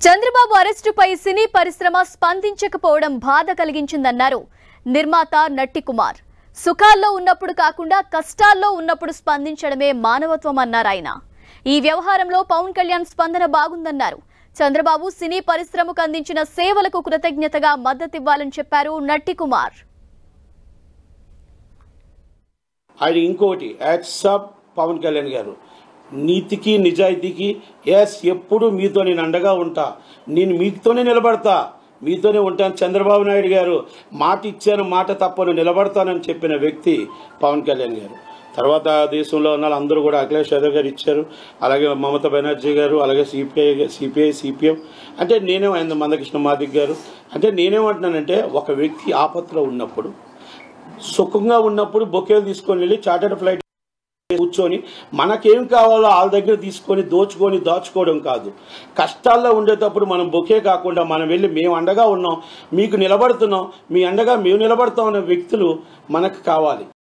చంద్రబాబు అరెస్టుపై సినీ పరిశ్రమ స్పందించకపోవడం బాధ కలిగించిందన్నారు నిర్మాత నట్టి కుమార్ సుఖాల్లో ఉన్నప్పుడు కాకుండా కష్టాల్లో ఉన్నప్పుడు స్పందించడమే మానవత్వం అన్నారు ఆయన ఈ వ్యవహారంలో పవన్ కళ్యాణ్ స్పందన బాగుందన్నారు చంద్రబాబు సినీ పరిశ్రమకు అందించిన సేవలకు కృతజ్ఞతగా మద్దతివ్వాలని చెప్పారు నట్టి కుమార్ ఆయన ఇంకోటి యాక్సప్ పవన్ కళ్యాణ్ గారు నీతికి నిజాయితీకి ఎస్ ఎప్పుడు మీతో నేను అండగా ఉంటా నేను మీతోనే నిలబడతా మీతోనే ఉంటాను చంద్రబాబు నాయుడు గారు మాట ఇచ్చాను మాట తప్పను నిలబడతానని చెప్పిన వ్యక్తి పవన్ కళ్యాణ్ గారు తర్వాత దేశంలో ఉన్న అందరూ కూడా అఖిలేష్ యాదవ్ గారు ఇచ్చారు అలాగే మమతా బెనర్జీ గారు అలాగే సిపిఐ సిపిఐ సిపిఎం అంటే నేనే ఆయన మందకృష్ణ మాదిక్ గారు అంటే నేనేమంటున్నానంటే ఒక వ్యక్తి ఆపత్లో ఉన్నప్పుడు సుఖంగా ఉన్నప్పుడు బొకేలు తీసుకొని వెళ్ళి చార్టర్డ్ ఫ్లైట్ కూర్చొని మనకేం కావాలో వాళ్ళ దగ్గర తీసుకొని దోచుకొని దాచుకోవడం కాదు కష్టాల్లో ఉండేటప్పుడు మనం బొకే కాకుండా మనం వెళ్ళి మేము అండగా ఉన్నాం మీకు నిలబడుతున్నాం మీ అండగా మేము నిలబడతాం అనే వ్యక్తులు మనకు కావాలి